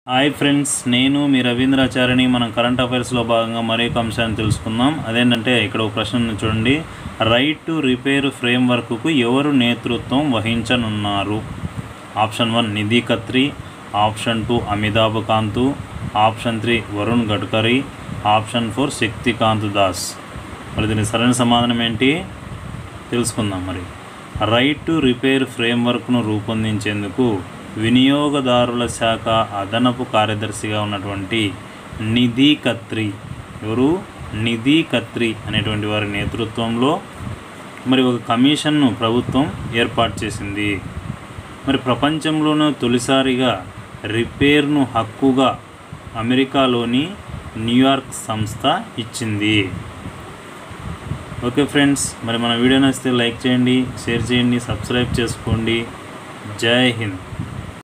hi friends నేను మీ రవీంద్రాచార్యని మనం current అఫైర్స్లో భాగంగా మరొక అంశాన్ని తెలుసుకుందాం అదేంటంటే ఇక్కడ ఒక ప్రశ్న ఉంది చూడండి రైట్ టు రిపేర్ ఫ్రేమ్వర్క్కు ఎవరు నేతృత్వం వహించనున్నారు option one Nidhi Khatri option two Amitabh Kant option three Varun Gadkari option four Shaktikanta Das మరి దీనికి సరైన సమాధానం ఏంటి తెలుసుకుందాం మరి రైట్ టు రిపేర్ ఫ్రేమ్వర్క్ను రూపొందించేందుకు వినియోగదారుల శాఖ అదనపు కార్యదర్శిగా ఉన్నటువంటి నిధి కత్రి ఎవరు నిధి కత్రి అనేటువంటి వారి నేతృత్వంలో మరి ఒక కమిషన్ను ప్రభుత్వం ఏర్పాటు చేసింది మరి ప్రపంచంలోనూ తొలిసారిగా రిపేర్ను హక్కుగా అమెరికాలోని న్యూయార్క్ సంస్థ ఇచ్చింది ఓకే ఫ్రెండ్స్ మరి మన వీడియో నచ్చితే లైక్ చేయండి షేర్ చేయండి సబ్స్క్రైబ్ చేసుకోండి జై హింద్